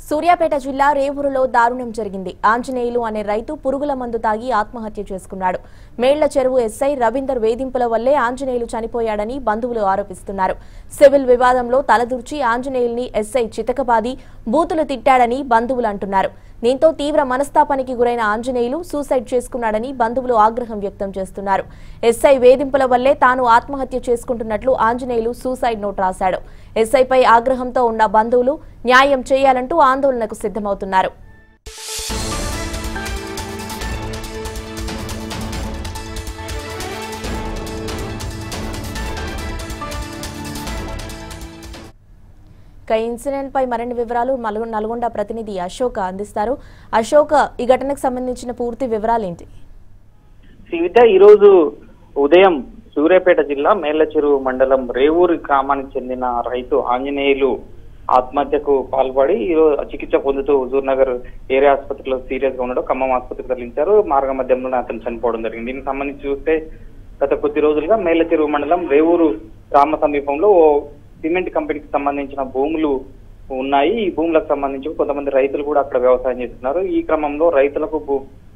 సూర్యాపేట జిల్లా రేవూరులో దారుణం జరిగింది ఆంజనేయులు అనే రైతు పురుగుల మందు తాగి ఆత్మహత్య చేసుకున్నాడు మేళ్ల చెరువు ఎస్ఐ రవీందర్ వేధింపుల వల్లే ఆంజనేయులు చనిపోయాడని బంధువులు ఆరోపిస్తున్నారు సివిల్ వివాదంలో తలదూర్చి ఆంజనేయుల్ని ఎస్ఐ చితకబాది బూతులు తిట్టాడని బంధువులు అంటున్నారు దీంతో తీవ్ర మనస్తాపానికి గురైన ఆంజనేయులు సూసైడ్ చేసుకున్నాడని బంధువులు ఆగ్రహం వ్యక్తం చేస్తున్నారు ఎస్ఐ వేధింపుల వల్లే తాను ఆత్మహత్య చేసుకుంటున్నట్లు ఆంజనేయులు సూసైడ్ నోట్ రాశాడు ఎస్ఐపై ఆగ్రహంతో ఉన్న బంధువులు న్యాయం చేయాలంటూ ఆందోళనకు సిద్ధమవుతున్నారు ఇక ఈ ఇన్సిడెంట్ పై మరిన్ని వివరాలు మల్గొ- నల్గొండ ప్రతినిధి అశోక్ అందిస్తారు అశోక్ ఈ ఘటనకు సంబంధించిన పూర్తి వివరాలేంటి శ్రీవిద్య ఈ రోజు ఉదయం సూర్యాపేట జిల్లా మేళ్లచెరువు మండలం రేవూరు గ్రామానికి చెందిన రైతు ఆంజనేయులు ఆత్మహత్యకు పాల్పడి ఈ రోజు చికిత్స పొందుతూ హుజూర్ నగర్ ఏరియా ఆసుపత్రిలో సీరియస్ గా ఉండడం ఖమ్మం ఆసుపత్రికి తరలించారు మార్గ మధ్యంలోనే అతను చనిపోవడం జరిగింది దీనికి సంబంధించి చూస్తే గత కొద్ది రోజులుగా మేళ్లచెరువు మండలం రేవూరు గ్రామ సమీపంలో ఓ సిమెంట్ కంపెనీకి సంబంధించిన భూములు ఉన్నాయి ఈ భూములకు సంబంధించి కొంతమంది రైతులు కూడా అక్కడ వ్యవసాయం చేస్తున్నారు ఈ క్రమంలో రైతులకు భూ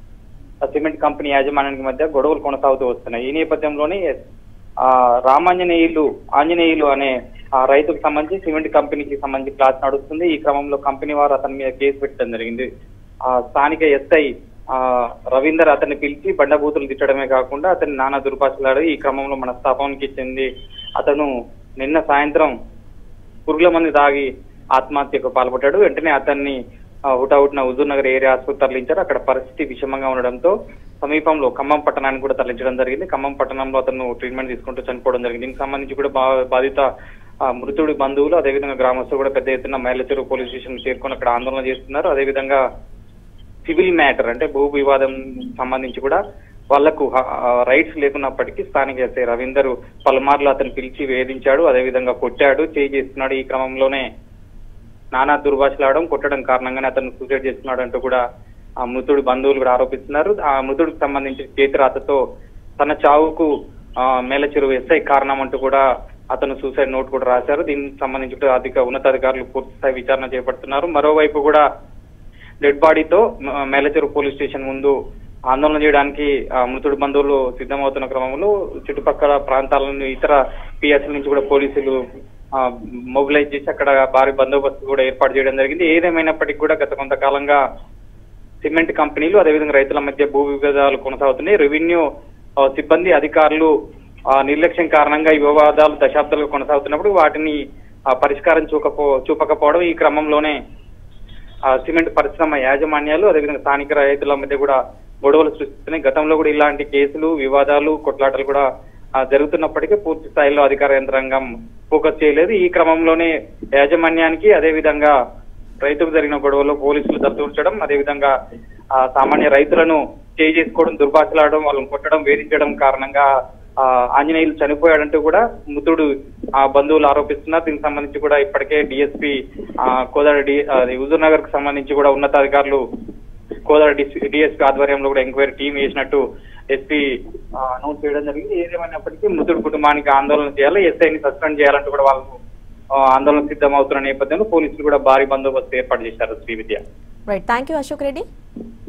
ఆ సిమెంట్ కంపెనీ యాజమాన్యానికి మధ్య గొడవలు కొనసాగుతూ వస్తున్నాయి ఈ నేపథ్యంలోనే ఆ రామాంజనేయులు ఆంజనేయులు అనే ఆ రైతుకు సంబంధించి సిమెంట్ కంపెనీకి సంబంధించి క్లాస్ నడుస్తుంది ఈ క్రమంలో కంపెనీ వారు అతని మీద కేసు పెట్టడం జరిగింది ఆ స్థానిక ఎస్ఐ ఆ రవీందర్ అతన్ని పిలిచి బండబూతులు తిట్టడమే కాకుండా అతన్ని నానా దుర్భాషలాడి ఈ క్రమంలో మనస్తాపానికి చెంది అతను నిన్న సాయంత్రం పురుగుల మంది తాగి ఆత్మహత్యకు పాల్పడ్డాడు వెంటనే అతన్ని ఆ, హుటాహుటిన హుజూర్ నగర్ ఏరియా ఆసుపత్రి తరలించారు అక్కడ పరిస్థితి విషమంగా ఉండడంతో సమీపంలో ఖమ్మం పట్టణానికి కూడా తరలించడం జరిగింది ఖమ్మం పట్టణంలో అతను ట్రీట్మెంట్ తీసుకుంటూ చనిపోవడం జరిగింది దీనికి సంబంధించి కూడా బా- బాధిత ఆ, మృతుడి బంధువులు అదేవిధంగా గ్రామస్తులు కూడా పెద్ద ఎత్తున మైలచెరువు పోలీస్ స్టేషన్ చేరుకొని అక్కడ ఆందోళన చేస్తున్నారు అదేవిధంగా సివిల్ మ్యాటర్ అంటే భూ వివాదం సంబంధించి కూడా వాళ్లకు రైట్స్ లేకున్నప్పటికీ స్థానిక ఎస్ఐ రవీందర్ పలుమార్లు అతను పిలిచి వేధించాడు అదేవిధంగా కొట్టాడు చేయి చేస్తున్నాడు ఈ క్రమంలోనే నానా దుర్భాషలాడడం కొట్టడం కారణంగానే అతను సూసైడ్ చేస్తున్నాడు అంటూ కూడా ఆ మృతుడి బంధువులు కూడా ఆరోపిస్తున్నారు ఆ మృతుడికి సంబంధించి చేతిరాతతో తన చావుకు ఆ, మేలచెరువు ఎస్ఐ కారణం అంటూ కూడా అతను సూసైడ్ నోట్ కూడా రాశారు దీనికి సంబంధించి కూడా అధిక ఉన్నతాధికారులు పూర్తి స్థాయి విచారణ చేపడుతున్నారు మరోవైపు కూడా డెడ్ బాడీతో మ- మేలచెరువు పోలీస్ స్టేషన్ ముందు ఆందోళన చేయడానికి ఆ, మృతుడి బంధువులు సిద్ధమవుతున్న క్రమంలో చుట్టుపక్కల ప్రాంతాల నుండి ఇతర పిఎస్ల నుంచి కూడా పోలీసులు మొబిలైజ్ చేసి అక్కడ భారీ బందోబస్తు కూడా ఏర్పాటు చేయడం జరిగింది ఏదేమైనప్పటికీ కూడా గత కొంతకాలంగా సిమెంట్ కంపెనీలు అదేవిధంగా రైతుల మధ్య భూ వివాదాలు కొనసాగుతున్నాయి రెవెన్యూ ఆ, సిబ్బంది అధికారులు ఆ, నిర్లక్ష్యం కారణంగా ఈ వివాదాలు దశాబ్దాలుగా కొనసాగుతున్నప్పుడు వాటిని ఆ, పరిష్కారం చూకపో చూపకపోవడం ఈ క్రమంలోనే ఆ సిమెంట్ పరిశ్రమ యాజమాన్యాలు అదేవిధంగా స్థానిక రైతుల మధ్య కూడా గొడవలు సృష్టిస్తున్నాయి గతంలో కూడా ఇలాంటి కేసులు వివాదాలు కొట్లాటలు కూడా ఆ, జరుగుతున్నప్పటికీ పూర్తి స్థాయిలో అధికార యంత్రాంగం ఫోకస్ చేయలేదు ఈ క్రమంలోనే యాజమాన్యానికి అదేవిధంగా రైతుకు జరిగిన గొడవలో పోలీసులు దత్తూర్చడం అదేవిధంగా ఆ, సామాన్య రైతులను చేయి చేసుకోవడం దుర్భాషలాడడం వాళ్ళని కొట్టడం వేధించడం కారణంగా ఆ, ఆంజనేయులు చనిపోయాడంటూ కూడా మృతుడు ఆ బంధువులు ఆరోపిస్తున్నారు దీనికి సంబంధించి కూడా ఇప్పటికే డిఎస్పీ కోదాడ డి అది హుజూర్ నగర్ కు సంబంధించి కూడా ఉన్నతాధికారులు కోదాడ డిఎస్పీ ఆధ్వర్యంలో కూడా ఎంక్వైరీ టీం వేసినట్టు ఎస్పీ అనౌన్స్ చేయడం జరిగింది ఏదేమైనప్పటికీ మృతుడి కుటుంబానికి ఆందోళన చేయాలి ఎస్ఐని సస్పెండ్ చేయాలంటూ కూడా వాళ్ళు ఆ, ఆందోళన సిద్ధమవుతున్న నేపథ్యంలో పోలీసులు కూడా భారీ బందోబస్తు ఏర్పాటు చేశారు Sri Vidya right thank you Ashok Reddy